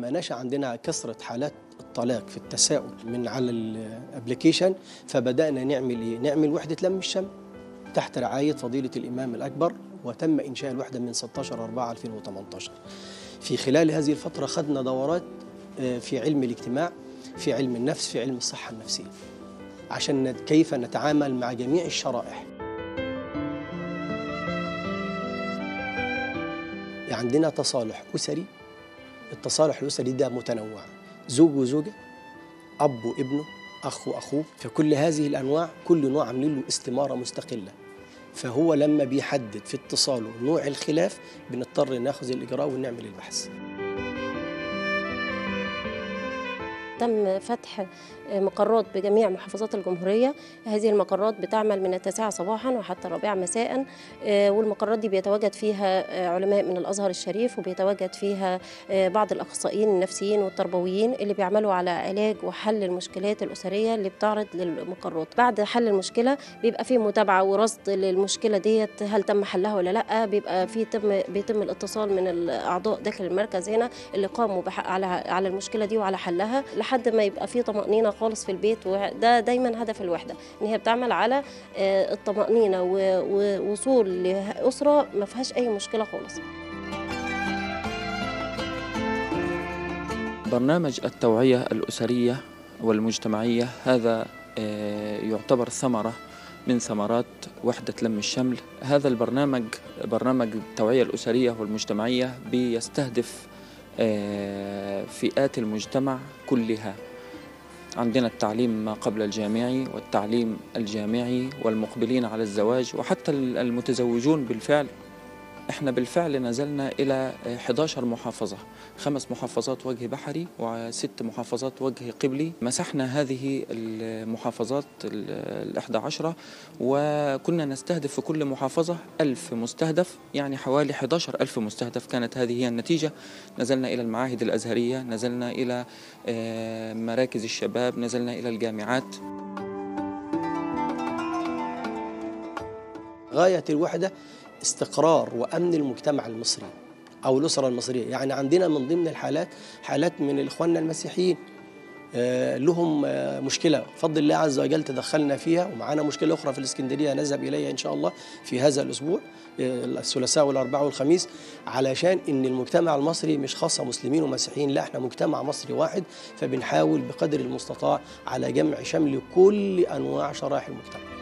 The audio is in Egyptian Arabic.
لما نشا عندنا كثره حالات الطلاق في التساؤل من على الابلكيشن فبدانا نعمل ايه نعمل وحده لم الشمل تحت رعايه فضيله الامام الاكبر وتم انشاء الوحده من 16 4 2018 في خلال هذه الفتره خدنا دورات آه، في علم الاجتماع في علم النفس في علم الصحه النفسيه عشان نت- كيف نتعامل مع جميع الشرائح عندنا تصالح أسري التصالح الأسري ده متنوع زوج وزوجة أب وابنه أخ وأخوه فكل هذه الأنواع كل نوع عاملين له استمارة مستقلة فهو لما بيحدد في اتصاله نوع الخلاف بنضطر ناخذ الإجراء ونعمل البحث تم فتح مقرات بجميع محافظات الجمهورية هذه المقرات بتعمل من التاسعة صباحا وحتى الرابعة مساء آه، والمقرات دي بيتواجد فيها آه، علماء من الأزهر الشريف وبيتواجد فيها آه، بعض الأخصائيين النفسيين والتربويين اللي بيعملوا على علاج وحل المشكلات الأسرية اللي بتعرض للمقرات بعد حل المشكلة بيبقى في متابعة ورصد للمشكلة ديت هل تم حلها ولا لأ بيبقى في تم بيتم الاتصال من الأعضاء داخل المركز هنا اللي قاموا بح- على على المشكلة دي وعلى حلها لحد ما يبقى في طمأنينة خالص في البيت وده دايما هدف الوحدة إن هي بتعمل على آه، الطمأنينة و- ووصول لأسرة ما فيهاش أي مشكلة خالص برنامج التوعية الأسرية والمجتمعية هذا آه، يعتبر ثمرة من ثمرات وحدة لم الشمل هذا البرنامج برنامج التوعية الأسرية والمجتمعية بيستهدف آه، فئات المجتمع كلها عندنا التعليم ما قبل الجامعي والتعليم الجامعي والمقبلين على الزواج وحتى المتزوجون بالفعل احنا بالفعل نزلنا الى 11 محافظه خمس محافظات وجه بحري وست محافظات وجه قبلي مسحنا هذه المحافظات الإحدى عشرة وكنا نستهدف في كل محافظة ألف مستهدف يعني حوالي 11 ألف مستهدف كانت هذه هي النتيجة نزلنا إلى المعاهد الأزهرية نزلنا إلى آه، مراكز الشباب نزلنا إلى الجامعات غاية الوحدة استقرار وأمن المجتمع المصري أو الأسرة المصرية يعني عندنا من ضمن الحالات حالات من إخواننا المسيحيين آه، لهم آه، مشكلة بفضل الله عز وجل تدخلنا فيها ومعانا مشكلة أخرى في الإسكندرية نذهب إليها إن شاء الله في هذا الأسبوع آه، الثلاثاء والأربعاء والخميس علشان إن المجتمع المصري مش خاصة مسلمين ومسيحيين لا إحنا مجتمع مصري واحد فبنحاول بقدر المستطاع على جمع شمل كل أنواع شرائح المجتمع